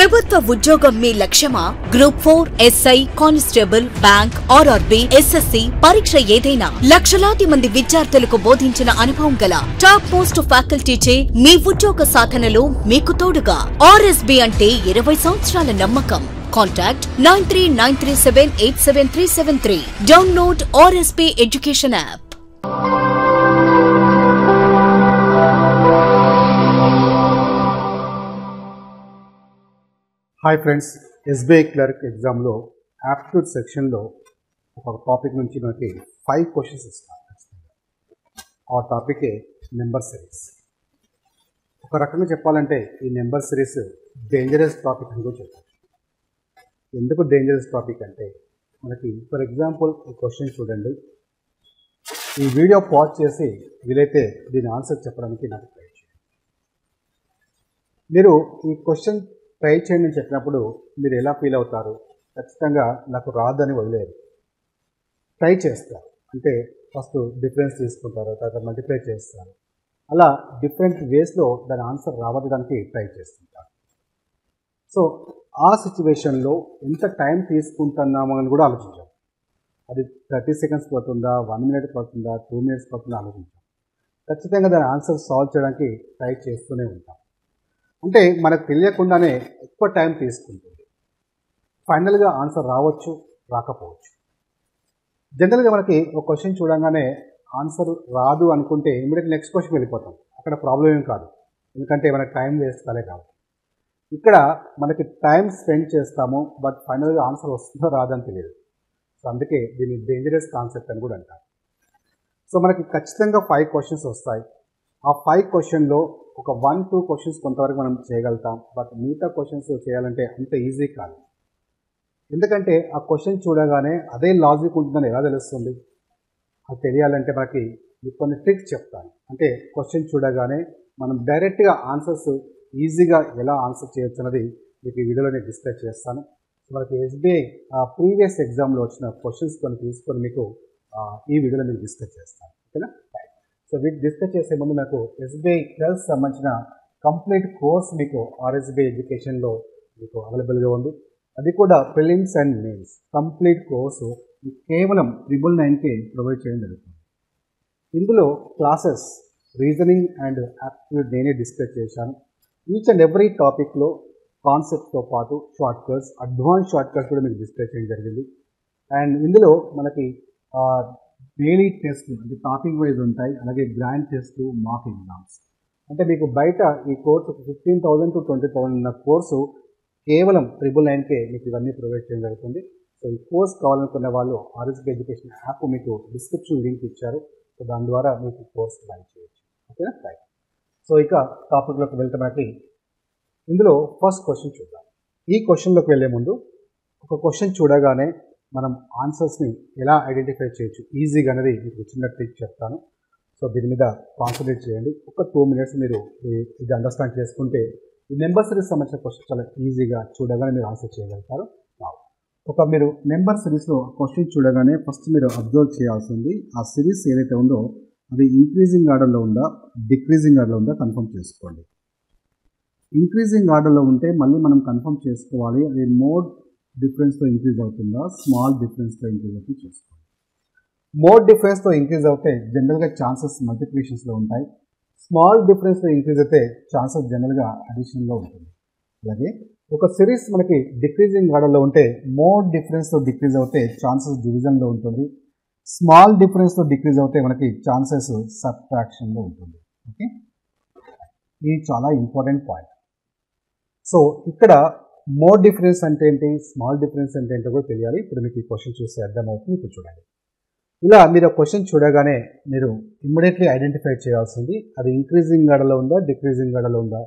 ప్రభుత్వ ఉద్యోగం మీ లక్ష్యమా group four SI constable bank RRB SSC పరీక్ష ఏదైనా లక్షలాది మంది విద్యార్థులకు బోధించిన అనుభవం గల టాప్ మోస్ట్ ఫ్యాకల్టీచే మీ ఉద్యోగ సాధనలో మీకు తోడుగా ఆర్ఎస్బి అంటే ఇరవై సంవత్సరాల నమ్మకం contact nine three nine three seven eight seven three seven three download RSB education app hi friends SBI clerk ఎగ్జామ్లో యాప్టిట్యూడ్ సెక్షన్లో ఒక టాపిక్ నుంచి మనకి ఫైవ్ క్వశ్చన్స్ ఇస్తారు ఖచ్చితంగా ఆ టాపికే నెంబర్ సిరీస్ ఒక రకంగా చెప్పాలంటే ఈ నెంబర్ సిరీస్ డేంజరస్ టాపిక్ అని కూడా చెప్పచ్చు ఎందుకు డేంజరస్ టాపిక్ అంటే మనకి ఫర్ ఎగ్జాంపుల్ ఈ క్వశ్చన్ చూడండి ఈ వీడియో పాజ్ చేసి వీలైతే దీని ఆన్సర్ చెప్పడానికి నాకు ట్రై చేయండి మీరు ఈ క్వశ్చన్ ట్రై చేయండి అని చెప్పినప్పుడు మీరు ఎలా ఫీల్ అవుతారు ఖచ్చితంగా నాకు రాదని వదిలేరు ట్రై చేస్తారు అంటే ఫస్ట్ డిఫరెన్స్ తీసుకుంటారు తర్వాత మల్టిప్లై చేస్తారు అలా డిఫరెంట్ వేస్లో దాని ఆన్సర్ రావడానికి ట్రై చేస్తుంటారు సో ఆ సిచ్యువేషన్లో ఎంత టైం తీసుకుంటున్నామో అని కూడా ఆలోచించాం అది థర్టీ సెకండ్స్ పడుతుందా వన్ మినిట్ పడుతుందా టూ మినిట్స్ పడుతుందా ఆలోచించాం ఖచ్చితంగా దాని ఆన్సర్ సాల్వ్ చేయడానికి ట్రై చేస్తూనే ఉంటాం అంటే మనకు తెలియకుండానే ఎక్కువ టైం తీసుకుంటుంది ఫైనల్గా ఆన్సర్ రావచ్చు రాకపోవచ్చు జనరల్గా మనకి ఒక క్వశ్చన్ చూడంగానే ఆన్సర్ రాదు అనుకుంటే ఇమీడియట్ నెక్స్ట్ క్వశ్చన్ వెళ్ళిపోతాం అక్కడ ప్రాబ్లం ఏం కాదు ఎందుకంటే మనకు టైం వేస్ట్ కాలే కాబట్టి ఇక్కడ మనకి టైం స్పెండ్ చేస్తాము బట్ ఫైనల్గా ఆన్సర్ వస్తుందో రాదని తెలియదు సో అందుకే దీన్ని డేంజరస్ కాన్సెప్ట్ అని కూడా అంటారు సో మనకి ఖచ్చితంగా ఫైవ్ క్వశ్చన్స్ వస్తాయి ఆ ఫైవ్ క్వశ్చన్లో ఒక వన్ టూ క్వశ్చన్స్ కొంతవరకు మనం చేయగలుగుతాం బట్ మిగతా క్వశ్చన్స్ చేయాలంటే అంత ఈజీ కాదు ఎందుకంటే ఆ క్వశ్చన్ చూడగానే అదే లాజిక్ ఉంటుందని ఎలా తెలుస్తుంది అది తెలియాలంటే మనకి మీకు కొన్ని ట్రిక్స్ చెప్తాను అంటే క్వశ్చన్ చూడగానే మనం డైరెక్ట్గా ఆన్సర్స్ ఈజీగా ఎలా ఆన్సర్ చేయొచ్చు అన్నది మీకు ఈ వీడియోలో నేను డిస్కస్ చేస్తాను సో మనకి ఎస్బీఐ ప్రీవియస్ ఎగ్జామ్లో వచ్చిన క్వశ్చన్స్ కొన్ని తీసుకొని మీకు ఆ, ఈ వీడియోలో మీకు డిస్కస్ చేస్తాను ఓకేనా రైట్ సో వీటి డిస్కస్ చేసే ముందు నాకు ఎస్బీఐ క్లర్క్ సంబంధించిన కంప్లీట్ కోర్స్ మీకు ఆర్ఎస్బీఐ ఎడ్యుకేషన్లో మీకు అవైలబుల్గా ఉంది అది కూడా prelims and mains complete course మీకు కేవలం ట్రిపుల్ నైన్కే ప్రొవైడ్ చేయడం జరుగుతుంది ఇందులో క్లాసెస్ రీజనింగ్ అండ్ యాప్టిట్యూడ్ నేనే డిస్కస్ చేశాను ఈచ్ అండ్ ఎవ్రీ టాపిక్లో కాన్సెప్ట్తో పాటు short cuts advance short cuts కూడా మీకు డిస్కస్ చేయడం జరిగింది అండ్ ఇందులో మనకి డైలీ టెస్ట్లు అంటే టాపిక్ వైజ్ ఉంటాయి అలాగే గ్రాండ్ టెస్ట్లు మాక్ ఎగ్జామ్స్ అంటే మీకు బయట ఈ course fifteen thousand to twenty thousand ఉన్న కోర్సు కేవలం ట్రిపుల్ నైన్కే మీకు ఇవన్నీ ప్రొవైడ్ చేయడం జరుగుతుంది సో ఈ కోర్స్ కావాలనుకున్న వాళ్ళు ఆర్ఎస్బీ ఎడ్యుకేషన్ యాప్ మీకు డిస్క్రిప్షన్ లింక్ ఇచ్చారు సో దాని ద్వారా మీకు కోర్స్ బై చేయొచ్చు ఓకేనా రైట్ సో ఇక టాపిక్లోకి వెళ్తే మనకి ఇందులో ఫస్ట్ క్వశ్చన్ చూద్దాం ఈ క్వశ్చన్లోకి వెళ్ళే ముందు ఒక క్వశ్చన్ చూడగానే మనం ఆన్సర్స్ని ఎలా ఐడెంటిఫై చేయొచ్చు ఈజీగా అనేది మీకు చిన్న ట్రిక్ చెప్తాను సో దీని మీద కాన్సన్ట్రేట్ చేయండి ఒక టూ మినిట్స్ మీరు ఈ- ఇది అండర్స్టాండ్ చేసుకుంటే ఈ నెంబర్ సిరీస్ సంబంధించిన క్వశ్చన్ చాలా ఈజీగా చూడగానే మీరు ఆన్సర్ చేయగలుగుతారు Now, ఒక మీరు నెంబర్ సిరీస్లో క్వశ్చన్ చూడగానే ఫస్ట్ మీరు అబ్జర్వ్ చేయాల్సింది ఆ సిరీస్ ఏదైతే ఉందో అది ఇంక్రీజింగ్ ఆర్డర్లో ఉందా డిక్రీజింగ్ ఆర్డర్లో ఉందా కన్ఫర్మ్ చేసుకోండి ఇంక్రీజింగ్ ఆర్డర్లో ఉంటే మళ్ళీ మనం కన్ఫర్మ్ చేసుకోవాలి అది మోడ్ డిఫరెన్స్తో ఇంక్రీజ్ అవుతుందా స్మాల్ డిఫరెన్స్తో ఇంక్రీజ్ అవుతుందో చూసుకోండి మోడ్ డిఫరెన్స్తో ఇంక్రీజ్ అవుతే జనరల్గా ఛాన్సెస్ మల్టిప్లికేషన్స్లో ఉంటాయి స్మాల్ డిఫరెన్స్తో ఇంక్రీజ్ అయితే ఛాన్సెస్ జనరల్గా అడిషన్లో ఉంటుంది అలాగే ఒక సిరీస్ మనకి డిక్రీజింగ్ ఆర్డర్లో ఉంటే మోడ్ డిఫరెన్స్తో డిక్రీజ్ అవుతే ఛాన్సెస్ డివిజన్లో ఉంటుంది స్మాల్ డిఫరెన్స్తో డిక్రీజ్ అవుతే మనకి ఛాన్సెస్ సబ్ట్రాక్షన్లో ఉంటుంది ఓకే ఇది చాలా ఇంపార్టెంట్ పాయింట్ సో ఇక్కడ మోర్ డిఫరెన్స్ అంటే ఏంటి స్మాల్ డిఫరెన్స్ అంటే ఏంటో కూడా తెలియాలి ఇప్పుడు మీకు ఈ క్వశ్చన్ చూస్తే అర్థమవుతుంది ఇప్పుడు చూడండి ఇలా మీరు క్వశ్చన్ చూడగానే మీరు ఇమ్మీడియట్లీ ఐడెంటిఫై చేయాల్సింది అది ఇంక్రీజింగ్ ఆర్డర్లో ఉందా డిక్రీజింగ్ ఆర్డర్లో ఉందా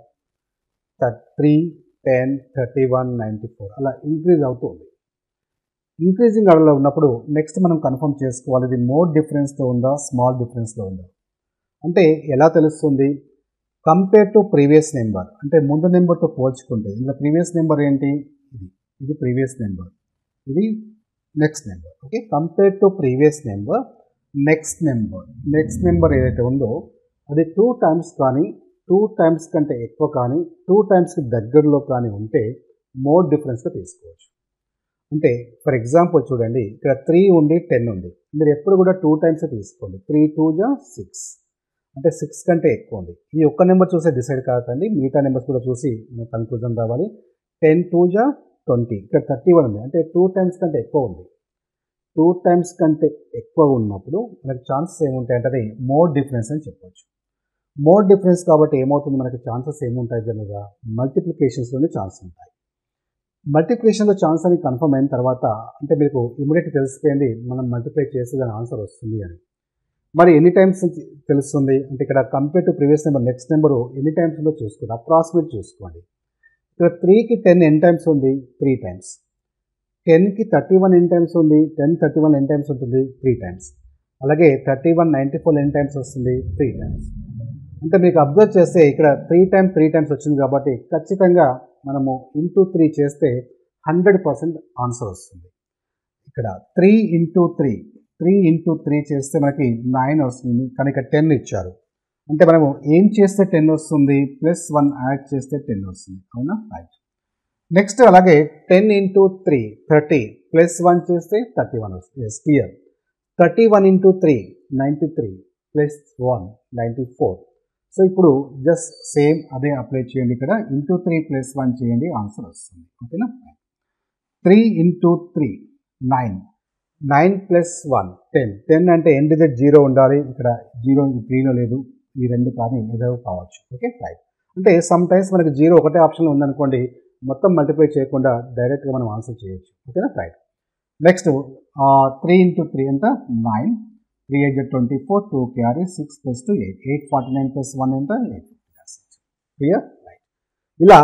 three ten thirty one ninety four అలా ఇంక్రీజ్ అవుతూ ఉంది ఇంక్రీజింగ్ ఆర్డర్లో ఉన్నప్పుడు నెక్స్ట్ మనం కన్ఫర్మ్ చేసుకోవాలి ఇది మోర్ డిఫరెన్స్తో ఉందా స్మాల్ డిఫరెన్స్లో ఉందా అంటే ఎలా తెలుస్తుంది కంపేర్ టు ప్రీవియస్ నెంబర్ అంటే ముందు నెంబర్తో పోల్చుకుంటే ఇందులో ప్రీవియస్ నెంబర్ ఏంటి ఇది ఇది ప్రీవియస్ నెంబర్ ఇది next number okay compare to previous number next number next number ఏదైతే ఉందో అది టూ టైమ్స్ కానీ టూ టైమ్స్ కంటే ఎక్కువ కానీ టూ టైమ్స్కి దగ్గరలో కానీ ఉంటే మోడ్ డిఫరెన్స్గా తీసుకోవచ్చు అంటే ఫర్ ఎగ్జాంపుల్ చూడండి ఇక్కడ త్రీ ఉంది టెన్ ఉంది మీరు ఎప్పుడు కూడా టూ టైమ్స్ తీసుకోండి త్రీ టూ జా సిక్స్ అంటే సిక్స్ కంటే ఎక్కువ ఉంది ఈ ఒక్క నెంబర్ చూసే డిసైడ్ కాకండి మిగతా నెంబర్స్ కూడా చూసి మనకు కన్క్లూజన్ రావాలి టెన్ టూ జా ట్వంటీ ఇక్కడ థర్టీ వన్ ఉంది అంటే టూ టైమ్స్ కంటే ఎక్కువ ఉంది టూ టైమ్స్ కంటే ఎక్కువ ఉన్నప్పుడు మనకి ఛాన్సెస్ ఏముంటాయి అంటే అది మోర్ డిఫరెన్స్ అని చెప్పొచ్చు మోర్ డిఫరెన్స్ కాబట్టి ఏమవుతుంది మనకి ఛాన్సెస్ ఏముంటాయి జనరల్గా మల్టిప్లికేషన్స్లోనే ఛాన్స్ ఉంటాయి మల్టిప్లికేషన్లో ఛాన్స్ అని కన్ఫర్మ్ అయిన తర్వాత అంటే మీకు ఇమీడియట్ తెలిసిపోయింది మనం మల్టిప్లై చేస్తే దాని ఆన్సర్ వస్తుంది అని మరి ఎన్ని టైమ్స్ తెలుస్తుంది అంటే ఇక్కడ compare to previous number next number ఎన్ని టైమ్స్ ఉందో చూసుకోండి అప్రాక్సిమేట్ చూసుకోండి ఇక్కడ త్రీకి టెన్ ఎన్ టైమ్స్ ఉంది త్రీ టైమ్స్ టెన్కి థర్టీ వన్ ఎన్ టైమ్స్ ఉంది టెన్ థర్టీ వన్ ఎన్ టైమ్స్ ఉంటుంది త్రీ టైమ్స్ అలాగే థర్టీ వన్ నైంటీ ఫోర్ ఎన్ టైమ్స్ వస్తుంది త్రీ టైమ్స్ అంటే మీకు అబ్జర్వ్ చేస్తే ఇక్కడ త్రీ టైమ్స్ త్రీ టైమ్స్ వచ్చింది కాబట్టి ఖచ్చితంగా మనము ఇంటూ త్రీ చేస్తే హండ్రెడ్ పర్సెంట్ ఆన్సర్ వస్తుంది ఇక్కడ three into three three into three చేస్తే మనకి నైన్ వస్తుంది కానీ ఇక్కడ టెన్ ఇచ్చారు అంటే మనము ఏం చేస్తే టెన్ వస్తుంది ప్లస్ వన్ యాడ్ చేస్తే టెన్ వస్తుంది అవునా రైట్ నెక్స్ట్ అలాగే ten into three thirty plus one చేస్తే థర్టీ వన్ వస్తుంది yes clear thirty one into three ninety three plus one ninety four so ఇప్పుడు జస్ట్ సేమ్ అదే అప్లై చేయండి ఇక్కడ ఇంటూ త్రీ ప్లస్ వన్ చేయండి ఆన్సర్ వస్తుంది ఓకేనా three into three nine nine plus one ten ten అంటే end digit zero ఉండాలి ఇక్కడ జీరో త్రీలో లేదు ఈ రెండు కానీ ఏదో కావచ్చు ఓకే రైట్ అంటే సమ్ టైమ్స్ మనకి జీరో ఒకటే ఆప్షన్లో ఉందనుకోండి మొత్తం మల్టిప్లై చేయకుండా డైరెక్ట్గా మనం ఆన్సర్ చేయొచ్చు ఓకేనా right next three into three ఎంత nine three eight twenty four two carry six plus two eight eight forty nine plus one ఎంత ఎయిట్ క్లియర్ రైట్ ఇలా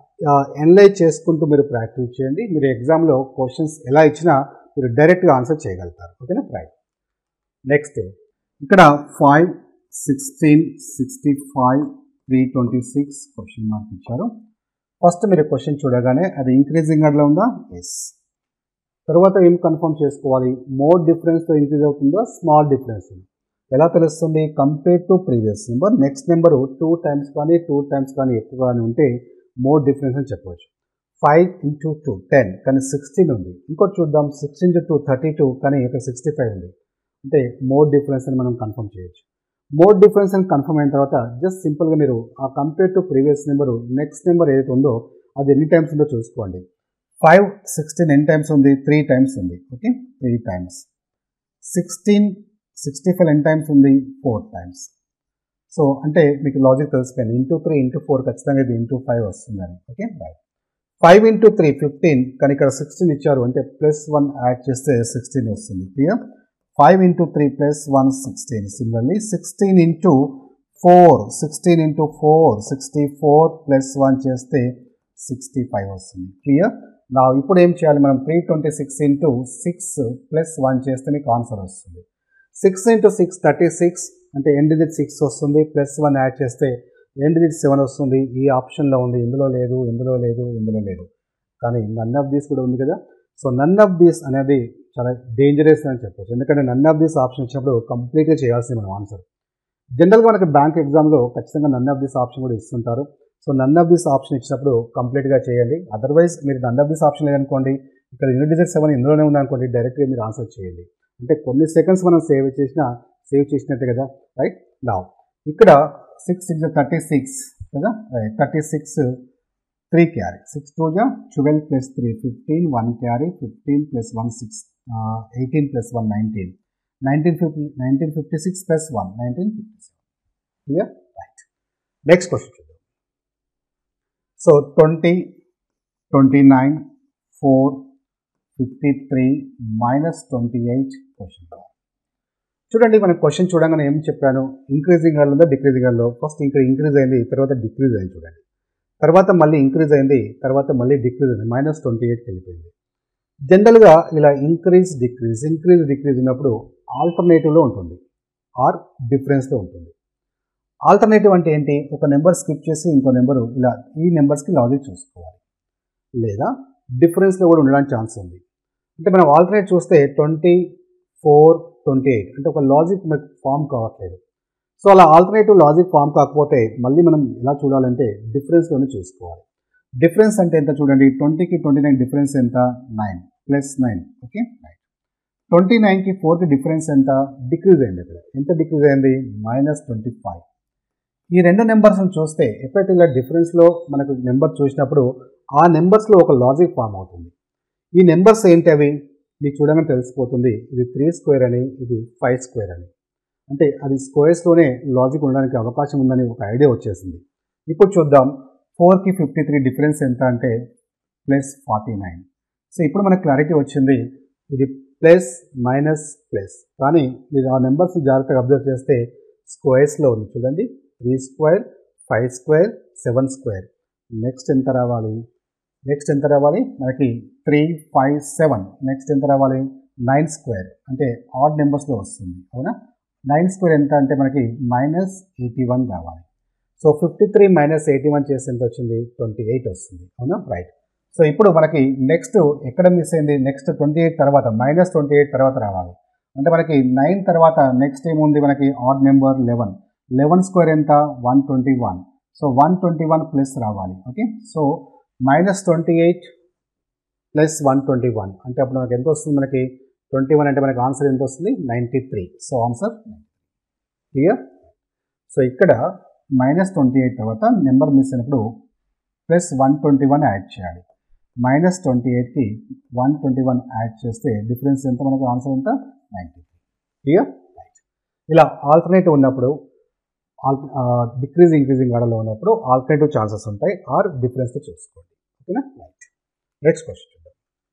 ఎనలైజ్ చేసుకుంటూ మీరు ప్రాక్టీస్ చేయండి మీరు ఎగ్జామ్లో క్వశ్చన్స్ ఎలా ఇచ్చినా మీరు డైరెక్ట్గా ఆన్సర్ చేయగలుగుతారు ఓకేనా రైట్ నెక్స్ట్ ఇక్కడ five sixteen sixty five three twenty six question mark ఇచ్చారు ఫస్ట్ మీరు క్వశ్చన్ చూడగానే అది ఇంక్రీజింగ్ ఆర్డర్లో ఉందా ఎస్ తర్వాత ఏం కన్ఫర్మ్ చేసుకోవాలి మోర్ డిఫరెన్స్తో ఇంక్రీజ్ అవుతుందా స్మాల్ డిఫరెన్స్ ఎలా తెలుస్తుంది compare to previous number next number two times కానీ టూ టైమ్స్ కానీ ఎక్కువ కానీ ఉంటే మోర్ డిఫరెన్స్ అని చెప్పవచ్చు ఫైవ్ ఇంటూ టూ టెన్ కానీ సిక్స్టీన్ ఉంది ఇంకోటి చూద్దాం six into two thirty two కానీ ఇక్కడ సిక్స్టీ ఫైవ్ ఉంది అంటే మోర్ డిఫరెన్స్ అని మనం కన్ఫర్మ్ చేయొచ్చు మోర్ డిఫరెన్స్ అని కన్ఫర్మ్ అయిన తర్వాత జస్ట్ సింపుల్గా మీరు ఆ compare to previous number next number ఏదైతే ఉందో అది ఎన్ని టైమ్స్ ఉందో చూసుకోండి ఫైవ్ సిక్స్టీన్ ఎన్ని టైమ్స్ ఉంది త్రీ టైమ్స్ ఉంది okay three times sixteen sixty five ఎన్ని టైమ్స్ ఉంది ఫోర్ టైమ్స్ సో అంటే మీకు లాజిక్ తెలిసిపోయింది ఇంటూ త్రీ ఇంటూ ఫోర్ ఖచ్చితంగా ఇది ఇంటూ ఫైవ్ వస్తుందని okay right five into three fifteen కానీ ఇక్కడ సిక్స్టీన్ ఇచ్చారు అంటే ప్లస్ వన్ యాడ్ చేస్తే సిక్స్టీన్ వస్తుంది clear five into three plus one sixteen similarly sixteen into four sixteen into four sixty four plus one చేస్తే sixty five వస్తుంది clear నా ఇప్పుడు ఏం చేయాలి మనం three twenty six into six plus one చేస్తే మీకు ఆన్సర్ వస్తుంది six into six thirty six అంటే ఎన్ డిజిట్ సిక్స్ వస్తుంది ప్లస్ వన్ యాడ్ చేస్తే ఎన్ డిజిట్ సెవెన్ వస్తుంది ఈ ఆప్షన్లో ఉంది ఇందులో లేదు ఇందులో లేదు ఇందులో లేదు కానీ నన్ ఆఫ్ దీస్ కూడా ఉంది కదా సో నన్ ఆఫ్ దీస్ అనేది చాలా డేంజరస్ అని చెప్పొచ్చు ఎందుకంటే నన్ ఆఫ్ దీస్ ఆప్షన్ వచ్చినప్పుడు కంప్లీట్గా చేయాల్సింది మనం ఆన్సర్ జనరల్గా మనకి బ్యాంక్ ఎగ్జామ్లో ఖచ్చితంగా నన్ ఆఫ్ దిస్ ఆప్షన్ కూడా ఇస్తుంటారు so none of this option ఇచ్చినప్పుడు కంప్లీట్గా చేయండి అదర్వైజ్ మీరు నన్ ఆఫ్ దిస్ ఆప్షన్ లేదనుకోండి ఇక్కడ యూనిట్ డిజిట్ సెవెన్ ఇందులోనే ఉందనుకోండి డైరెక్ట్గా మీరు ఆన్సర్ చేయండి అంటే కొన్ని సెకండ్స్ మనం సేవ్ చేసినా సేవ్ చేసినట్టే కదా రైట్ నా ఇక్కడ సిక్స్ సిక్స్ థర్టీ సిక్స్ కదా thirty six three carry six two జా twelve plus three fifteen one carry fifteen plus one six eighteen plus one nineteen nineteen fifty nineteen fifty six plus one nineteen fifty seven clear right next question చూద్దాం so twenty twenty nine four fifty three minus twenty eight question చూడండి మన question చూడగానే ఏం చెప్పాను increasing ఉందా decreasing లో first ఇంకా increase అయింది తర్వాత డిక్రీజ్ అయింది చూడండి తర్వాత మళ్ళీ ఇంక్రీజ్ అయింది తర్వాత మళ్ళీ డిక్రీజ్ అయింది మైనస్ ట్వంటీ ఎయిట్కి వెళ్ళిపోయింది జనరల్గా ఇలా ఇంక్రీజ్ డిక్రీజ్ ఇంక్రీజ్ డిక్రీజ్ ఉన్నప్పుడు ఆల్టర్నేటివ్లో ఉంటుంది ఆర్ డిఫరెన్స్లో ఉంటుంది ఆల్టర్నేటివ్ అంటే ఏంటి ఒక నెంబర్ స్కిప్ చేసి ఇంకో నెంబరు ఇలా ఈ నెంబర్స్కి లాజిక్ చూసుకోవాలి లేదా డిఫరెన్స్లో కూడా ఉండడానికి ఛాన్స్ ఉంది అంటే మనం ఆల్టర్నేట్ చూస్తే ట్వంటీ ఫోర్ ట్వంటీ ఎయిట్ అంటే ఒక లాజిక్ మనకు ఫామ్ కావట్లేదు సో అలా ఆల్టర్నేటివ్ లాజిక్ ఫామ్ కాకపోతే మళ్ళీ మనం ఎలా చూడాలంటే డిఫరెన్స్లోనే చూసుకోవాలి డిఫరెన్స్ అంటే ఎంత చూడండి ట్వంటీకి ట్వంటీ నైన్ డిఫరెన్స్ ఎంత nine plus nine okay right twenty నైన్కి ఫోర్కి డిఫరెన్స్ ఎంత డిక్రీజ్ అయింది ఇక్కడ ఎంత డిక్రీజ్ అయింది మైనస్ ట్వంటీ ఫైవ్ ఈ రెండు నెంబర్స్ని చూస్తే ఎప్పుడైతే ఇలా డిఫరెన్స్లో మనకు నెంబర్ చూసినప్పుడు ఆ నెంబర్స్లో ఒక లాజిక్ ఫామ్ అవుతుంది ఈ నెంబర్స్ ఏంటి అవి మీకు చూడగానే తెలిసిపోతుంది ఇది త్రీ స్క్వేర్ అని ఇది ఫైవ్ స్క్వేర్ అని అంటే అది స్క్వేర్స్లోనే లాజిక్ ఉండడానికి అవకాశం ఉందని ఒక ఐడియా వచ్చేసింది ఇప్పుడు చూద్దాం ఫోర్కి ఫిఫ్టీ త్రీ డిఫరెన్స్ ఎంత అంటే ప్లస్ ఫార్టీ నైన్ సో ఇప్పుడు మనకు క్లారిటీ వచ్చింది ఇది ప్లస్ మైనస్ ప్లస్ కానీ మీరు ఆ నెంబర్స్ జాగ్రత్తగా అబ్జర్వ్ చేస్తే స్క్వేర్స్లో ఉంది చూడండి three square five square seven square next ఎంత రావాలి నెక్స్ట్ ఎంత రావాలి మనకి త్రీ ఫైవ్ సెవెన్ నెక్స్ట్ ఎంత రావాలి నైన్ స్క్వేర్ అంటే ఆడ్ నెంబర్స్లో వస్తుంది అవునా నైన్ స్క్వేర్ ఎంత అంటే మనకి మైనస్ ఎయిటీ వన్ రావాలి so fifty three minus eighty one చేసి ఎంత వచ్చింది ట్వంటీ ఎయిట్ వస్తుంది అవునా రైట్ సో ఇప్పుడు మనకి నెక్స్ట్ ఎక్కడ మిస్ అయింది నెక్స్ట్ ట్వంటీ ఎయిట్ తర్వాత మైనస్ ట్వంటీ ఎయిట్ తర్వాత రావాలి అంటే మనకి నైన్ తర్వాత నెక్స్ట్ ఏముంది మనకి odd number eleven eleven square ఎంత one twenty one so one twenty one plus రావాలి okay so minus twenty eight plus one twenty one అంటే అప్పుడు మనకి ఎంత వస్తుంది మనకి ట్వంటీ వన్ అంటే మనకి ఆన్సర్ ఎంత వస్తుంది ninety three so answer clear so ఇక్కడ మైనస్ ట్వంటీ ఎయిట్ తర్వాత నెంబర్ మిస్ అయినప్పుడు plus one twenty one add చేయాలి మైనస్ ట్వంటీ ఎయిట్కి వన్ ట్వంటీ వన్ యాడ్ చేస్తే డిఫరెన్స్ ఎంత మనకి ఆన్సర్ ఎంత నైంటీ త్రీ క్లియర్ రైట్ ఇలా ఆల్టర్నేటివ్ ఉన్నప్పుడు ఆల్ డిక్రీజ్ ఇంక్రీజింగ్ ఆర్డర్లో ఉన్నప్పుడు ఆల్టర్నేటివ్ ఛాన్సెస్ ఉంటాయి ఆర్ డిఫరెన్స్తో చూసుకోండి ఓకేనా రైట్ నెక్స్ట్ క్వశ్చన్ చూద్దాం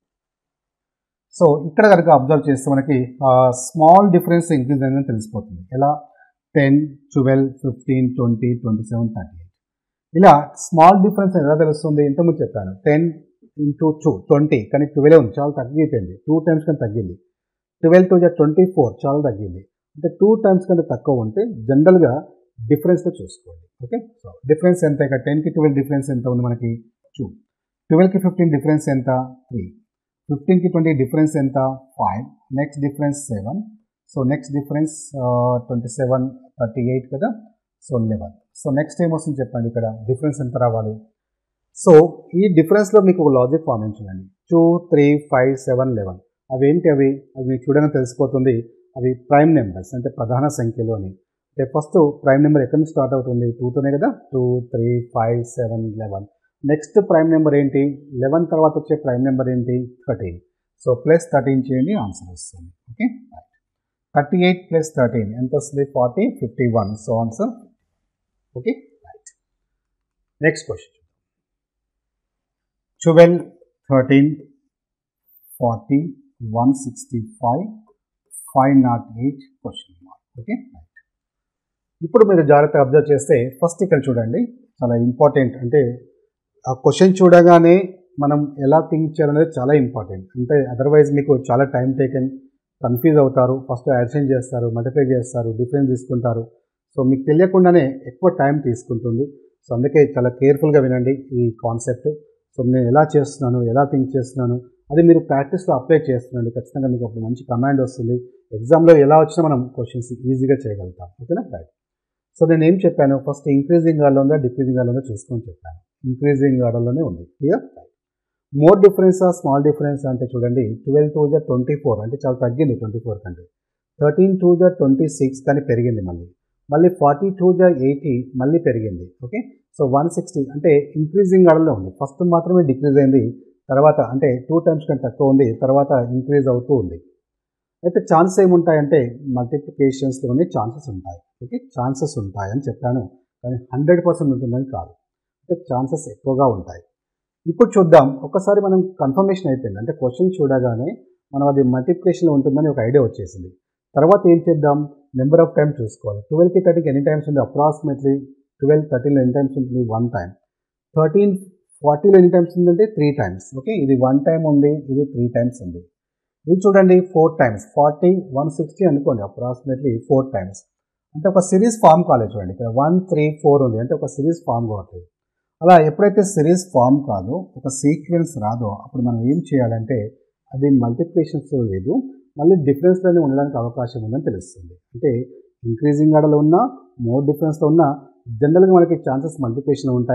సో ఇక్కడ కనుక అబ్జర్వ్ చేస్తే మనకి స్మాల్ డిఫరెన్స్ ఇంక్రీజ్ అయిందని తెలిసిపోతుంది ఎలా ten twelve fifteen twenty twenty seven thirty eight ఇలా స్మాల్ డిఫరెన్స్ ఎలా తెలుస్తుంది ఇంతకుముందు చెప్పాను టెన్ ఇంటూ టూ ట్వంటీ కానీ ట్వెల్వ్ ఉంది చాలా తగ్గిపోయింది టూ టైమ్స్ కంటే తగ్గింది ట్వెల్వ్ టూ ట్వంటీ ఫోర్ చాలా తగ్గింది అంటే టూ టైమ్స్ కంటే తక్కువ ఉంటే జనరల్గా డిఫరెన్స్తో చూసుకోండి ఓకే సో డిఫరెన్స్ ఎంత ఇక టెన్కి ట్వెల్వ్ డిఫరెన్స్ ఎంత ఉంది మనకి టూ ట్వెల్వ్కి ఫిఫ్టీన్ డిఫరెన్స్ ఎంత త్రీ ఫిఫ్టీన్కి ట్వంటీ డిఫరెన్స్ ఎంత five next difference seven so next difference twenty seven thirty eight కదా సో లెవెన్ సో నెక్స్ట్ ఏం వస్తుంది చెప్పండి ఇక్కడ డిఫరెన్స్ ఎంత రావాలి సో ఈ డిఫరెన్స్లో మీకు ఒక లాజిక్ ఫామ్ చూడండి two three five seven eleven అవి ఏంటి అవి అవి మీకు చూడగానే తెలిసిపోతుంది అవి ప్రైమ్ నెంబర్స్ అంటే ప్రధాన సంఖ్యలో అని అంటే ఫస్ట్ ప్రైమ్ నెంబర్ ఎక్కడి నుంచి స్టార్ట్ అవుతుంది టూతోనే కదా two three five seven eleven next prime number ఏంటి లెవెన్ తర్వాత వచ్చే ప్రైమ్ నెంబర్ ఏంటి థర్టీన్ సో ప్లస్ థర్టీన్ చేయండి ఆన్సర్ వస్తుంది okay thirty eight plus thirteen ఎంత వస్తుంది forty fifty one so answer okay right next question twelve thirteen forty one sixty five five naught eight question mark okay right ఇప్పుడు మీరు జాగ్రత్త observe చేస్తే first ఇక్కడ చూడండి చాలా ఇంపార్టెంట్ అంటే ఆ క్వశ్చన్ చూడగానే మనం ఎలా థింక్ చేయాలనేది చాలా ఇంపార్టెంట్ అంటే అదర్వైజ్ మీకు చాలా టైం టేకెన్ కన్ఫ్యూజ్ అవుతారు ఫస్ట్ యాడ్షన్ చేస్తారు మల్టిప్లై చేస్తారు డిఫరెన్స్ తీసుకుంటారు సో మీకు తెలియకుండానే ఎక్కువ టైం తీసుకుంటుంది సో అందుకే చాలా కేర్ఫుల్గా వినండి ఈ కాన్సెప్ట్ సో నేను ఎలా చేస్తున్నాను ఎలా థింక్ చేస్తున్నాను అది మీరు ప్రాక్టీస్లో అప్లై చేస్తున్నాండి ఖచ్చితంగా మీకు అప్పుడు మంచి కమాండ్ వస్తుంది ఎగ్జామ్లో ఎలా వచ్చినా మనం క్వశ్చన్స్ ఈజీగా చేయగలుగుతాం ఓకేనా రైట్ సో నేను ఏం చెప్పాను ఫస్ట్ ఇంక్రీజింగ్ ఆర్డర్లో ఉందా డిక్రీజింగ్ ఆర్డర్లో చూసుకొని చెప్పాను ఇంక్రీజింగ్ ఆర్డర్లోనే ఉంది clear more difference small difference అంటే చూడండి ట్వెల్వ్ టూ జా ట్వంటీ ఫోర్ అంటే చాలా తగ్గింది ట్వంటీ ఫోర్ కంటే థర్టీన్ టూ జా ట్వంటీ సిక్స్ కానీ పెరిగింది మళ్ళీ మళ్ళీ ఫార్టీ టూ జా ఎయిటీ మళ్ళీ పెరిగింది ఓకే సో వన్ సిక్స్టీ అంటే ఇంక్రీజింగ్ ఆర్డర్లో ఉంది ఫస్ట్ మాత్రమే డిక్రీజ్ అయింది తర్వాత అంటే టూ టైమ్స్ కంటే తక్కువ ఉంది తర్వాత ఇంక్రీజ్ అవుతూ ఉంది అయితే ఛాన్సెస్ ఏముంటాయంటే మల్టిప్లికేషన్స్లోనే ఛాన్సెస్ ఉంటాయి ఓకే ఛాన్సెస్ ఉంటాయని చెప్పాను కానీ హండ్రెడ్ పర్సెంట్ ఉంటుందని కాదు అంటే ఛాన్సెస్ ఎక్కువగా ఉంటాయి ఇప్పుడు చూద్దాం ఒకసారి మనం కన్ఫర్మేషన్ అయిపోయింది అంటే క్వశ్చన్ చూడగానే మనం అది మల్టిప్లికేషన్లో ఉంటుందని ఒక ఐడియా వచ్చేసింది తర్వాత ఏం చేద్దాం నెంబర్ ఆఫ్ టైం చూసుకోవాలి ట్వెల్వ్కి థర్టీకి ఎన్ని టైమ్స్ ఉంది అప్రాక్సిమేట్లీ ట్వెల్వ్ థర్టీన్లో ఎన్ని టైమ్స్ ఉంటుంది వన్ టైం థర్టీన్ ఫార్టీలో ఎన్ని టైమ్స్ ఉందంటే త్రీ టైమ్స్ ఓకే ఇది వన్ టైం ఉంది ఇది త్రీ టైమ్స్ ఉంది ఇది చూడండి four times forty one sixty అనుకోండి అప్రాక్సిమేట్లీ ఫోర్ టైమ్స్ అంటే ఒక సిరీస్ ఫామ్ కాలేదు చూడండి ఇక్కడ వన్ త్రీ ఫోర్ ఉంది అంటే ఒక సిరీస్ ఫామ్ కావట్లేదు అలా ఎప్పుడైతే సిరీస్ ఫామ్ కాదో ఒక సీక్వెన్స్ రాదో అప్పుడు మనం ఏం చేయాలంటే అది మల్టిప్లికేషన్స్లో లేదు మళ్ళీ డిఫరెన్స్లోనే ఉండడానికి అవకాశం ఉందని తెలుస్తుంది అంటే ఇంక్రీజింగ్ ఆర్డర్లో ఉన్నా మోర్ డిఫరెన్స్లో ఉన్నా జనరల్గా మనకి ఛాన్సెస్ మల్టిప్లికేషన్ ఉంటాయి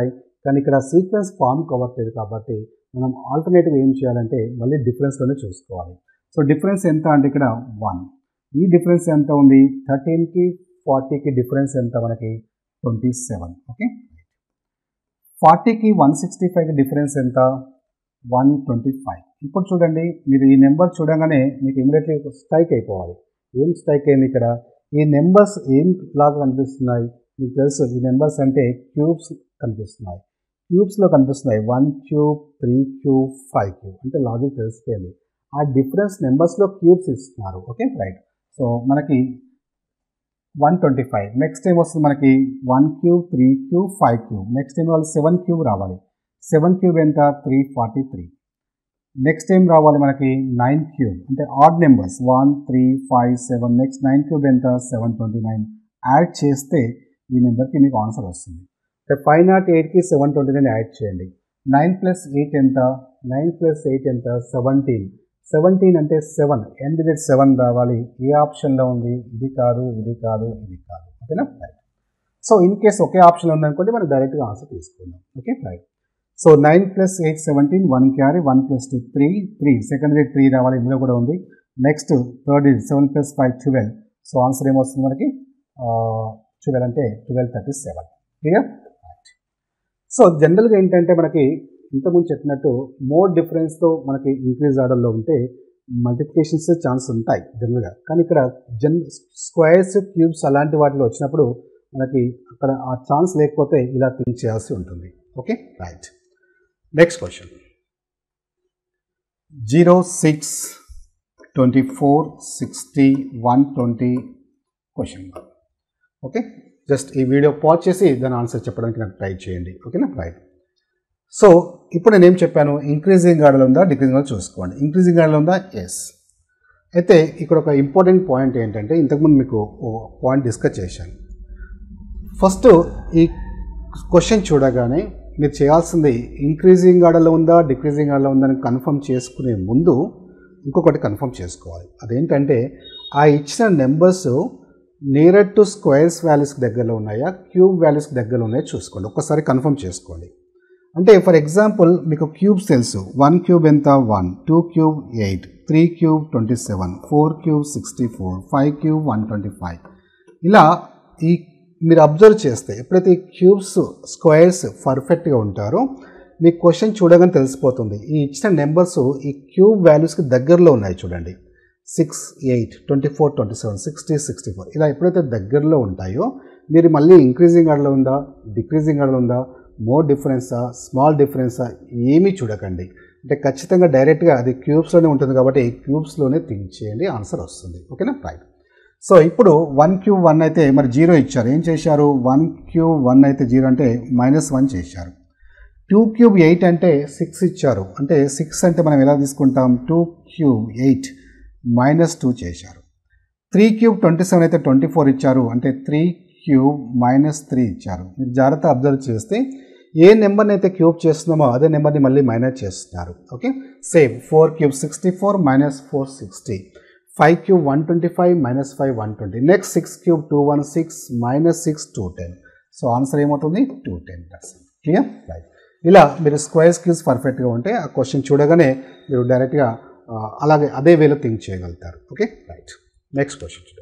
కానీ ఇక్కడ సీక్వెన్స్ ఫామ్ కవ్వట్లేదు కాబట్టి మనం ఆల్టర్నేటివ్ ఏం చేయాలంటే మళ్ళీ డిఫరెన్స్లోనే చూసుకోవాలి సో డిఫరెన్స్ ఎంత అంటే ఇక్కడ వన్ ఈ డిఫరెన్స్ ఎంత ఉంది థర్టీన్కి ఫార్టీకి డిఫరెన్స్ ఎంత మనకి ట్వంటీ సెవెన్ ఓకే ఫార్టీకి వన్ సిక్స్టీ ఫైవ్కి డిఫరెన్స్ ఎంత వన్ ట్వంటీ ఫైవ్ ఇప్పుడు చూడండి మీరు ఈ నెంబర్ చూడగానే మీకు ఇమీడియట్లీ స్ట్రైక్ అయిపోవాలి ఏం స్ట్రైక్ అయింది ఇక్కడ ఈ నెంబర్స్ ఏం లాగా కనిపిస్తున్నాయి మీకు తెలుసు ఈ నెంబర్స్ అంటే క్యూబ్స్ కనిపిస్తున్నాయి క్యూబ్స్లో కనిపిస్తున్నాయి one cube three cube five cube అంటే లాజిక్ తెలిసిపోయింది ఆ డిఫరెన్స్ నెంబర్స్లో క్యూబ్స్ ఇస్తున్నారు ఓకే రైట్ సో మనకి one twenty five next time వస్తుంది మనకి one cube three cube five cube next time వాళ్ళు సెవెన్ క్యూబ్ రావాలి సెవెన్ క్యూబ్ ఎంత three forty three next time రావాలి మనకి నైన్ క్యూబ్ అంటే odd numbers one three five seven next nine cube ఎంత seven twenty nine add చేస్తే ఈ నెంబర్కి మీకు ఆన్సర్ వస్తుంది అంటే ఫైవ్ నాట్ ఎయిట్కి సెవెన్ ట్వంటీ నైన్ యాడ్ చేయండి నైన్ ప్లస్ ఎయిట్ ఎంత నైన్ ప్లస్ ఎయిట్ ఎంత సెవెంటీన్ సెవెంటీన్ అంటే సెవెన్ ఎన్ డిజిట్ సెవెన్ రావాలి ఏ ఆప్షన్లో ఉంది ఇది కాదు ఇది కాదు ఇది కాదు ఓకేనా రైట్ సో ఇన్ కేస్ ఒకే ఆప్షన్ ఉందనుకోండి మనం డైరెక్ట్గా ఆన్సర్ తీసుకుందాం okay right so nine plus eight seventeen one carry one plus two three three second digit three రావాలి ఇందులో కూడా ఉంది next third digit seven plus five twelve so answer ఏమొస్తుంది మనకి ట్వెల్వ్ అంటే twelve thirty seven clear so జనరల్గా ఏంటంటే మనకి ఇంతకుముందు చెప్పినట్టు మోర్ డిఫరెన్స్తో మనకి ఇంక్రీజ్ ఆర్డర్లో ఉంటే మల్టిప్లికేషన్స్ ఛాన్స్ ఉంటాయి జనరల్గా కానీ ఇక్కడ జన్ స్క్వేర్స్ క్యూబ్స్ అలాంటి వాటిలో వచ్చినప్పుడు మనకి అక్కడ ఆ ఛాన్స్ లేకపోతే ఇలా థింక్ చేయాల్సి ఉంటుంది okay right next question zero six twenty four sixty one twenty question okay just ఈ వీడియో పాజ్ చేసి దాని ఆన్సర్ చెప్పడానికి నాకు ట్రై చేయండి ఓకేనా రైట్ సో ఇప్పుడు నేను ఏం చెప్పాను ఇంక్రీజింగ్ ఆర్డర్ ఉందా డిక్రీజింగ్ ఆర్డర్ చూసుకోండి ఇంక్రీజింగ్ ఆర్డర్ ఉందా ఎస్ అయితే ఇక్కడ ఒక ఇంపార్టెంట్ పాయింట్ ఏంటంటే ఇంతకుముందు మీకు పాయింట్ డిస్కస్ చేశాను ఫస్ట్ ఈ క్వశ్చన్ చూడగానే మీరు చేయాల్సింది ఇంక్రీజింగ్ ఆర్డర్లో ఉందా డిక్రీజింగ్ ఆర్డర్లో ఉందని కన్ఫర్మ్ చేసుకునే ముందు ఇంకొకటి కన్ఫర్మ్ చేసుకోవాలి అదేంటంటే ఆ ఇచ్చిన నెంబర్స్ నియర్ టు స్క్వేర్స్ వాల్యూస్కి దగ్గరలో ఉన్నాయా క్యూబ్ వాల్యూస్కి దగ్గరలో ఉన్నాయో చూసుకోండి ఒక్కసారి కన్ఫర్మ్ చేసుకోండి అంటే ఫర్ ఎగ్జాంపుల్ మీకు క్యూబ్స్ తెలుసు వన్ క్యూబ్ ఎంత one two cube eight three cube twenty seven four cube sixty four five cube one twenty five ఇలా ఈ మీరు అబ్జర్వ్ చేస్తే ఎప్పుడైతే ఈ క్యూబ్స్ స్క్వేర్స్ పర్ఫెక్ట్గా ఉంటారో మీ క్వశ్చన్ చూడగానే తెలిసిపోతుంది ఈ ఇచ్చిన నెంబర్స్ ఈ క్యూబ్ వాల్యూస్కి దగ్గరలో ఉన్నాయి చూడండి six eight twenty four twenty seven sixty sixty four ఇలా ఎప్పుడైతే దగ్గరలో ఉంటాయో మీరు మళ్ళీ ఇంక్రీజింగ్ ఆర్డర్లో ఉందా డిక్రీజింగ్ ఆర్డర్లో ఉందా మోర్ డిఫరెన్సా స్మాల్ డిఫరెన్సా ఏమీ చూడకండి అంటే ఖచ్చితంగా డైరెక్ట్గా అది క్యూబ్స్లోనే ఉంటుంది కాబట్టి క్యూబ్స్లోనే థింక్ చేయండి ఆన్సర్ వస్తుంది ఓకేనా రైట్ సో ఇప్పుడు వన్ క్యూబ్ వన్ అయితే మరి జీరో ఇచ్చారు ఏం చేశారు వన్ క్యూబ్ వన్ అయితే జీరో అంటే మైనస్ వన్ చేశారు టూ క్యూబ్ ఎయిట్ అంటే సిక్స్ ఇచ్చారు అంటే సిక్స్ అంటే మనం ఎలా తీసుకుంటాం two cube eight minus two చేశారు త్రీ క్యూబ్ ట్వంటీ సెవెన్ అయితే ట్వంటీ ఫోర్ ఇచ్చారు అంటే త్రీ క్యూబ్ మైనస్ త్రీ ఇచ్చారు మీరు జాగ్రత్త అబ్జర్వ్ చేస్తే ఏ నెంబర్ని అయితే క్యూబ్ చేస్తున్నామో అదే నెంబర్ని మళ్ళీ మైనస్ చేస్తున్నారు okay same four cube sixty four minus four sixty five cube one twenty five minus five one twenty next six cube two one six minus six two ten so answer ఏమవుతుంది two ten percent clear right ఇలా మీరు square skills పర్ఫెక్ట్గా ఉంటే ఆ question చూడగానే మీరు డైరెక్ట్గా అలాగే అదే వేలో థింక్ చేయగలుగుతారు ఓకే రైట్ నెక్స్ట్ క్వశ్చన్ చూడండి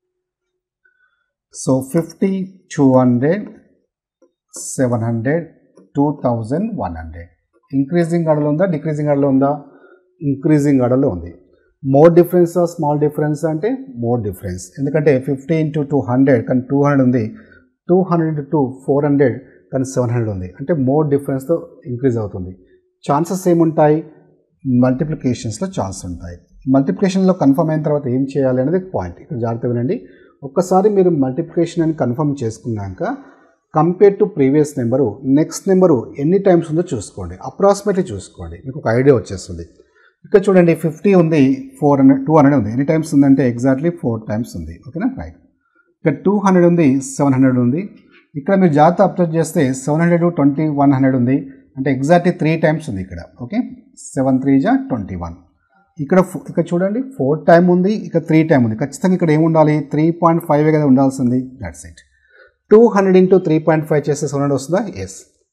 so fifty two hundred seven hundred two thousand one hundred increasing ఆర్డర్లో ఉందా డిక్రీజింగ్ ఆర్డర్లో ఉందా ఇంక్రీజింగ్ ఆర్డర్లో ఉంది మోర్ డిఫరెన్స్ స్మాల్ డిఫరెన్స్ అంటే మోర్ డిఫరెన్స్ ఎందుకంటే ఫిఫ్టీ ఇంటూ టూ హండ్రెడ్ కానీ టూ హండ్రెడ్ ఉంది two hundred into two four hundred కానీ సెవెన్ హండ్రెడ్ ఉంది అంటే మోర్ డిఫరెన్స్తో ఇంక్రీజ్ అవుతుంది ఛాన్సెస్ ఏముంటాయి మల్టిప్లికేషన్స్లో ఛాన్స్ ఉంటాయి మల్టిప్లికేషన్లో కన్ఫర్మ్ అయిన తర్వాత ఏం చేయాలి అనేది పాయింట్ ఇక్కడ జాగ్రత్త వినండి ఒక్కసారి మీరు మల్టిప్లికేషన్ అని కన్ఫర్మ్ చేసుకున్నాక compare to previous number next number ఎన్ని టైమ్స్ ఉందో చూసుకోండి అప్రాక్సిమేట్లీ చూసుకోండి మీకు ఒక ఐడియా వచ్చేస్తుంది ఇక్కడ చూడండి ఫిఫ్టీ ఉంది ఫోర్ హండ్రెడ్ టూ హండ్రెడ్ ఉంది ఎన్ని టైమ్స్ ఉందంటే ఎగ్జాక్ట్లీ ఫోర్ టైమ్స్ ఉంది ఓకేనా రైట్ ఇక్కడ టూ హండ్రెడ్ ఉంది సెవెన్ హండ్రెడ్ ఉంది ఇక్కడ మీరు జాగ్రత్త అబ్జర్వ్ చేస్తే seven hundred twenty one hundred ఉంది అంటే ఎగ్జాక్ట్లీ త్రీ టైమ్స్ ఉంది ఇక్కడ ఓకే సెవెన్ త్రీ జా ట్వంటీ వన్ ఇక్కడ ఇక్కడ చూడండి ఫోర్ టైం ఉంది ఇక్కడ త్రీ టైం ఉంది ఖచ్చితంగా ఇక్కడ ఏముండాలి త్రీ పాయింట్ ఫైవ్ కదా ఉండాల్సింది that's it two hundred into three point five చేస్తే సెవెన్ హండ్రెడ్ వస్తుందా yes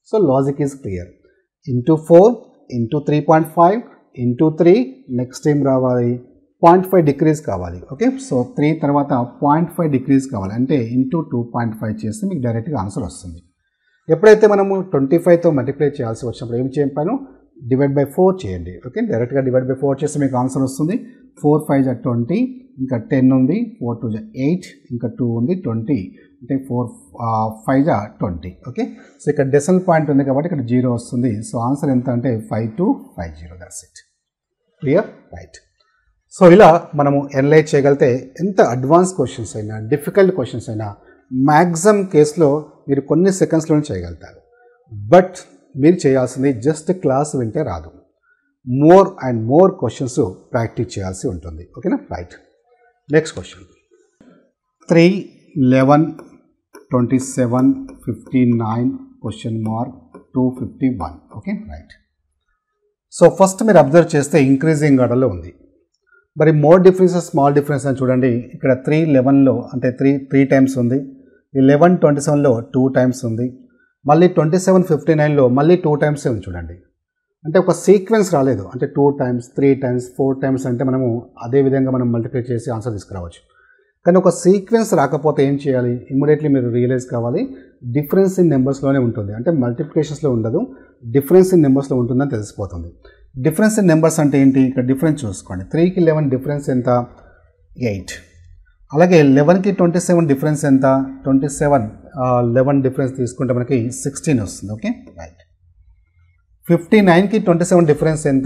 so logic is clear into four into three point five into three next ఏం రావాలి పాయింట్ ఫైవ్ డిక్రీజ్ కావాలి ఓకే సో త్రీ తర్వాత point five decrease కావాలి అంటే into two point five చేస్తే మీకు డైరెక్ట్గా ఆన్సర్ వస్తుంది ఎప్పుడైతే మనము ట్వంటీ ఫైవ్తో మల్టిప్లై చేయాల్సి వచ్చినప్పుడు ఏం చెప్పాను డివైడ్ బై ఫోర్ చేయండి ఓకే డైరెక్ట్గా డివైడ్ బై ఫోర్ చేస్తే మీకు ఆన్సర్ వస్తుంది ఫోర్ ఫైవ్ జా ట్వంటీ ఇంకా టెన్ ఉంది ఫోర్ టూ జా ఎయిట్ ఇంకా టూ ఉంది ట్వంటీ అంటే ఫోర్ ఫైవ్ జా ట్వంటీ ఓకే సో ఇక్కడ డెసిమల్ పాయింట్ ఉంది కాబట్టి ఇక్కడ జీరో వస్తుంది సో ఆన్సర్ ఎంత అంటే five two five zero that's it clear right so ఇలా మనము ఎనలైజ్ చేయగలిగితే ఎంత అడ్వాన్స్ క్వశ్చన్స్ అయినా డిఫికల్ట్ క్వశ్చన్స్ అయినా మ్యాక్సిమం కేసులో మీరు కొన్ని సెకండ్స్లోనే చేయగలుగుతారు బట్ మీరు చేయాల్సింది జస్ట్ క్లాస్ వింటే రాదు more and more questions practice చేయాల్సి ఉంటుంది ఓకేనా right next question three eleven twenty seven fifty nine question mark two fifty one okay right so first మీరు అబ్జర్వ్ చేస్తే ఇంక్రీజింగ్ ఆర్డర్లో ఉంది మరి మోర్ డిఫరెన్సెస్ స్మాల్ డిఫరెన్స్ అని చూడండి ఇక్కడ త్రీ లెవెన్లో అంటే త్రీ త్రీ టైమ్స్ ఉంది ఈ లెవెన్ ట్వంటీ సెవెన్లో టూ టైమ్స్ ఉంది మళ్ళీ ట్వంటీ సెవెన్ ఫిఫ్టీ నైన్లో మళ్ళీ టూ టైమ్స్ ఉంది చూడండి అంటే ఒక సీక్వెన్స్ రాలేదు అంటే two times three times four times అంటే మనము అదే విధంగా మనం మల్టిప్లై చేసి ఆన్సర్ తీసుకురావచ్చు కానీ ఒక సీక్వెన్స్ రాకపోతే ఏం చేయాలి ఇమ్మీడియట్లీ మీరు రియలైజ్ కావాలి డిఫరెన్స్ ఇన్ నెంబర్స్లోనే ఉంటుంది అంటే మల్టిప్లికేషన్స్లో ఉండదు డిఫరెన్స్ ఇన్ నెంబర్స్లో ఉంటుందని తెలిసిపోతుంది డిఫరెన్స్ ఇన్ నెంబర్స్ అంటే ఏంటి ఇక్కడ డిఫరెన్స్ చూసుకోండి త్రీకి లెవెన్ డిఫరెన్స్ ఎంత ఎయిట్ అలాగే లెవెన్కి ట్వంటీ సెవెన్ డిఫరెన్స్ ఎంత ట్వంటీ సెవెన్ లెవెన్ డిఫరెన్స్ తీసుకుంటే మనకి సిక్స్టీన్ వస్తుంది ఓకే రైట్ ఫిఫ్టీ నైన్కి ట్వంటీ సెవెన్ డిఫరెన్స్ ఎంత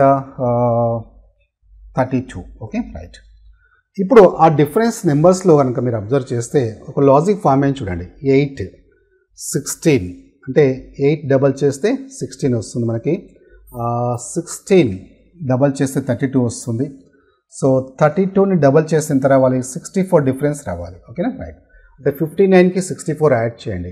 థర్టీ టూ ఓకే రైట్ ఇప్పుడు ఆ డిఫరెన్స్ నెంబర్స్లో కనుక మీరు అబ్జర్వ్ చేస్తే ఒక లాజిక్ ఫామ్ ఏం చూడండి ఎయిట్ సిక్స్టీన్ అంటే ఎయిట్ డబల్ చేస్తే సిక్స్టీన్ వస్తుంది మనకి సిక్స్టీన్ డబల్ చేస్తే థర్టీ టూ వస్తుంది సో థర్టీ టూని డబల్ చేస్తే ఎంత రావాలి సిక్స్టీ ఫోర్ డిఫరెన్స్ రావాలి ఓకేనా రైట్ అంటే ఫిఫ్టీ నైన్కి సిక్స్టీ ఫోర్ యాడ్ చేయండి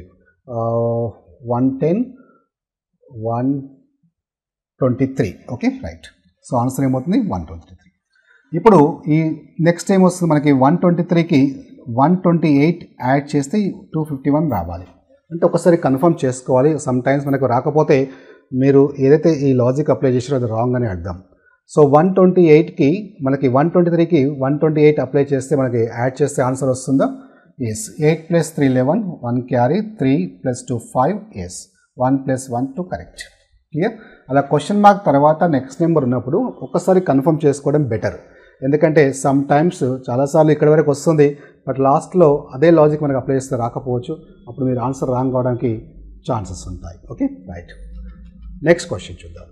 one ten one twenty three okay right so answer ఏమవుతుంది వన్ ట్వంటీ త్రీ ఇప్పుడు ఈ నెక్స్ట్ ఏం వస్తుంది మనకి వన్ ట్వంటీ త్రీకి వన్ ట్వంటీ ఎయిట్ యాడ్ చేస్తే టూ ఫిఫ్టీ వన్ రావాలి అంటే ఒకసారి కన్ఫర్మ్ చేసుకోవాలి సమ్ టైమ్స్ మనకు రాకపోతే మీరు ఏదైతే ఈ లాజిక్ అప్లై చేసారో అది రాంగ్ అని అర్థం సో వన్ ట్వంటీ ఎయిట్కి మనకి వన్ ట్వంటీ త్రీకి వన్ ట్వంటీ ఎయిట్ అప్లై చేస్తే మనకి యాడ్ చేస్తే ఆన్సర్ వస్తుందా yes eight plus three eleven one carry three plus two five yes one plus one two correct clear అలా క్వశ్చన్ మార్క్ తర్వాత next number ఉన్నప్పుడు ఒక్కసారి కన్ఫర్మ్ చేసుకోవడం బెటర్ ఎందుకంటే సమ్ టైమ్స్ చాలాసార్లు ఇక్కడ వరకు వస్తుంది బట్ లాస్ట్లో అదే లాజిక్ మనకు అప్లై చేస్తే రాకపోవచ్చు అప్పుడు మీరు ఆన్సర్ రాంగ్ అవడానికి ఛాన్సెస్ ఉంటాయి ఓకే రైట్ నెక్స్ట్ క్వశ్చన్ చూద్దాం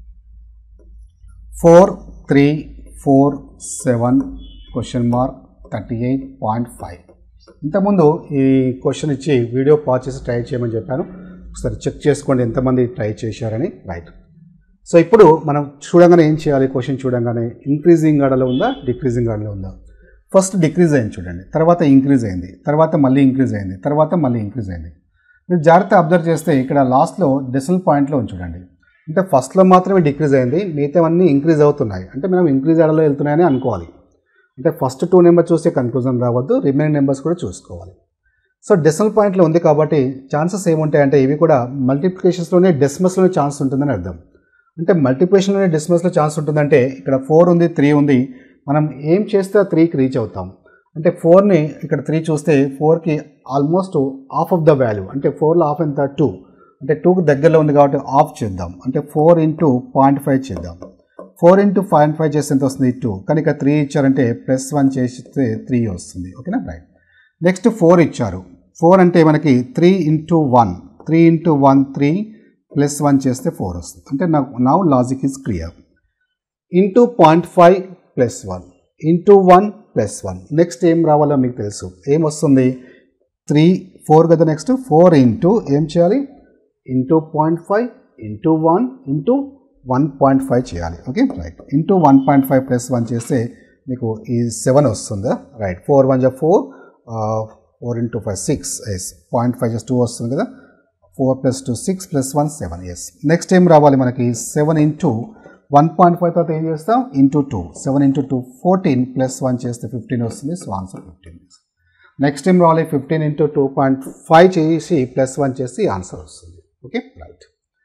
four three four seven question mark thirty eight point five ఇంతకుముందు ఈ క్వశ్చన్ ఇచ్చి వీడియో పాజ్ చేసి ట్రై చేయమని చెప్పాను ఒకసారి చెక్ చేసుకోండి ఎంతమంది ట్రై చేశారని రైట్ సో ఇప్పుడు మనం చూడంగానే ఏం చేయాలి క్వశ్చన్ చూడంగానే ఇంక్రీజింగ్ ఆర్డర్లో ఉందా డిక్రీజింగ్ ఆర్డర్లో ఉందా ఫస్ట్ డిక్రీజ్ అయింది చూడండి తర్వాత ఇంక్రీజ్ అయింది తర్వాత మళ్ళీ ఇంక్రీజ్ అయింది తర్వాత మళ్ళీ ఇంక్రీజ్ అయింది మీరు జాగ్రత్త అబ్జర్వ్ చేస్తే ఇక్కడ లాస్ట్లో డెసిమల్ పాయింట్లో ఉంది చూడండి అంటే ఫస్ట్లో మాత్రమే డిక్రీజ్ అయింది మిగతావన్నీ ఇంక్రీజ్ అవుతున్నాయి అంటే మనం ఇంక్రీజ్ ఆర్డర్లో వెళ్తున్నాయని అనుకోవాలి అంటే ఫస్ట్ టూ నెంబర్ చూస్తే కన్క్లూజన్ రావద్దు రిమైనింగ్ నెంబర్స్ కూడా చూసుకోవాలి సో డెసిమల్ పాయింట్లో ఉంది కాబట్టి ఛాన్సెస్ ఏముంటాయంటే ఇవి కూడా మల్టిప్లికేషన్స్లోనే డెసిమల్స్లోనే ఛాన్స్ ఉంటుందని అర్థం అంటే మల్టిప్లికేషన్లోనే డెసిమల్స్లో ఛాన్స్ ఉంటుందంటే ఇక్కడ ఫోర్ ఉంది త్రీ ఉంది మనం ఏం చేస్తే త్రీకి రీచ్ అవుతాం అంటే ఫోర్ని ఇక్కడ త్రీ చూస్తే ఫోర్కి almost half of the value అంటే ఫోర్లో హాఫ్ ఎంత టూ అంటే టూకి దగ్గరలో ఉంది కాబట్టి ఆఫ్ చేద్దాం అంటే ఫోర్ ఇంటూ పాయింట్ ఫైవ్ చేద్దాం ఫోర్ ఇంటూ పాయింట్ ఫైవ్ చేస్తే ఎంత వస్తుంది టూ కానీ ఇక్కడ త్రీ ఇచ్చారంటే ప్లస్ వన్ చేస్తే త్రీ వస్తుంది ఓకేనా రైట్ నెక్స్ట్ ఫోర్ ఇచ్చారు ఫోర్ అంటే మనకి three into one three into one three plus one చేస్తే ఫోర్ వస్తుంది అంటే నాకు now logic is clear into point five plus one into one plus one next ఏం రావాలో మీకు తెలుసు ఏం వస్తుంది త్రీ ఫోర్ కదా నెక్స్ట్ ఫోర్ ఇంటూ ఏం చేయాలి into point five into one into one point five చేయాలి okay right into one point five plus one చేస్తే మీకు ఈ సెవెన్ వస్తుందా రైట్ ఫోర్ వన్ జా four four into five six yes point five just two వస్తుంది కదా four plus two six plus one seven yes next ఏం రావాలి మనకి seven into one point five తర్వాత ఏం చేస్తాం into two seven into two fourteen plus one చేస్తే fifteen వస్తుంది సో ఆన్సర్ ఫిఫ్టీన్ నెక్స్ట్ ఏం రావాలి fifteen into two point five చేసి ప్లస్ వన్ చేసి ఆన్సర్ వస్తుంది ఓకే రైట్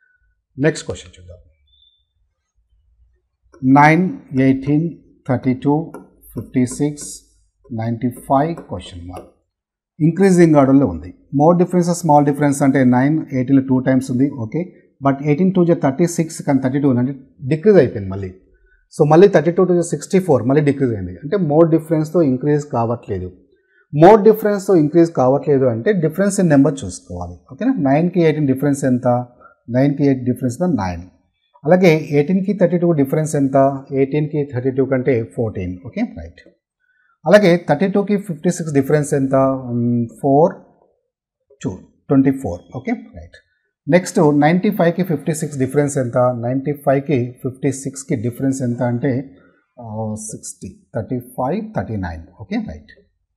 నెక్స్ట్ క్వశ్చన్ చూద్దాం nine eighteen thirty two fifty six ninety five question mark increasing ఆర్డర్లో ఉంది మోర్ డిఫరెన్స్ స్మాల్ డిఫరెన్స్ అంటే nine ఎయిటీన్లో టూ టైమ్స్ ఉంది ఓకే బట్ ఎయిటీన్ టూ జే థర్టీ సిక్స్ కానీ థర్టీ టూ అంటే డిక్రీజ్ అయిపోయింది మళ్ళీ సో మళ్ళీ thirty two to sixty four మళ్ళీ డిక్రీజ్ అయింది అంటే మోర్ డిఫరెన్స్తో ఇంక్రీజ్ కావట్లేదు మోర్ డిఫరెన్స్తో ఇంక్రీజ్ కావట్లేదు అంటే డిఫరెన్స్ ఇన్ నెంబర్ చూసుకోవాలి ఓకేనా నైన్కి ఎయిటీన్ డిఫరెన్స్ ఎంత నైన్కి ఎయిట్ డిఫరెన్స్ నైన్ అలాగే ఎయిటీన్కి థర్టీ టూ డిఫరెన్స్ ఎంత ఎయిటీన్కి థర్టీ టూ కంటే ఫోర్టీన్ ఓకే రైట్ అలాగే థర్టీ టూకి ఫిఫ్టీ సిక్స్ డిఫరెన్స్ ఎంత four two twenty four okay right next ninety ఫైవ్కి ఫిఫ్టీ సిక్స్ డిఫరెన్స్ ఎంత నైంటీ ఫైవ్కి ఫిఫ్టీ సిక్స్కి డిఫరెన్స్ ఎంత అంటే sixty thirty five thirty nine okay right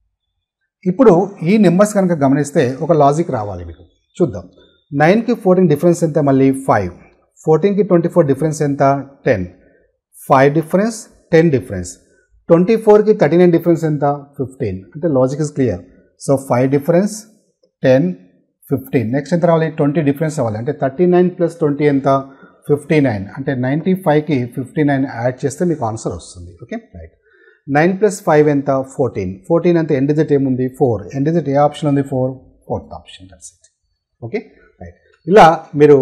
ఇప్పుడు ఈ నెంబర్స్ కనుక గమనిస్తే ఒక లాజిక్ రావాలి మీకు చూద్దాం నైన్కి ఫోర్టీన్ డిఫరెన్స్ ఎంత మళ్ళీ ఫైవ్ ఫోర్టీన్కి ట్వంటీ ఫోర్ డిఫరెన్స్ ఎంత ten five difference ten difference twenty ఫోర్కి థర్టీ నైన్ డిఫరెన్స్ ఎంత ఫిఫ్టీన్ అంటే logic is clear so five difference ten fifteen next ఎంత రావాలి ట్వంటీ డిఫరెన్స్ అవ్వాలి అంటే థర్టీ నైన్ ప్లస్ ట్వంటీ ఎంత ఫిఫ్టీ నైన్ అంటే నైంటీ ఫైవ్కి ఫిఫ్టీ నైన్ యాడ్ చేస్తే మీకు ఆన్సర్ వస్తుంది okay right nine plus five ఎంత ఫోర్టీన్ ఫోర్టీన్ అంత ఎండ్ డిజిట్ ఏముంది ఫోర్ ఎండ్ డిజిట్ ఏ ఆప్షన్ ఉంది four fourth option that's it okay right ఇలా మీరు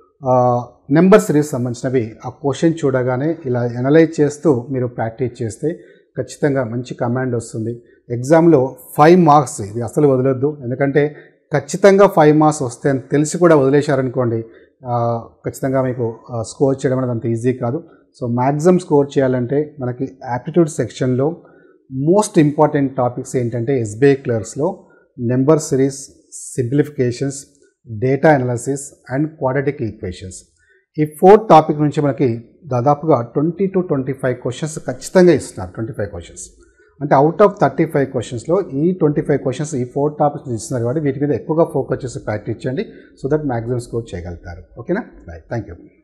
నెంబర్ సిరీస్ సంబంధించినవి ఆ క్వశ్చన్ చూడగానే ఇలా ఎనలైజ్ చేస్తూ మీరు ప్రాక్టీస్ చేస్తే ఖచ్చితంగా మంచి కమాండ్ వస్తుంది ఎగ్జామ్లో ఫైవ్ మార్క్స్ ఇది అసలు వదలొద్దు ఎందుకంటే ఖచ్చితంగా ఫైవ్ మార్క్స్ వస్తాయని తెలిసి కూడా వదిలేశారనుకోండి ఆ, ఖచ్చితంగా మీకు స్కోర్ చేయడం అనేది అంత ఈజీ కాదు సో మ్యాక్సిమం స్కోర్ చేయాలంటే మనకి యాప్టిట్యూడ్ సెక్షన్లో మోస్ట్ ఇంపార్టెంట్ టాపిక్స్ ఏంటంటే ఎస్బీఐ క్లర్క్స్లో number series simplifications data analysis and quadratic equations ఈ ఫోర్ టాపిక్ నుంచి మనకి దాదాపుగా twenty to twenty five questions ఖచ్చితంగా ఇస్తున్నారు ట్వంటీ ఫైవ్ క్వశ్చన్స్ అంటే అవుట్ ఆఫ్ థర్టీ ఫైవ్ క్వశ్చన్స్లో ఈ ట్వంటీ ఫైవ్ క్వశ్చన్స్ ఈ ఫోర్ టాపిక్స్ ఇస్తున్నారు కాబట్టి వీటి మీద ఎక్కువగా ఫోకస్ చేసి ప్రాక్టీస్ చేయండి సో దట్ మ్యాక్సిమం స్కోర్ చేయగలుగుతారు ఓకేనా రైట్ థ్యాంక్ యూ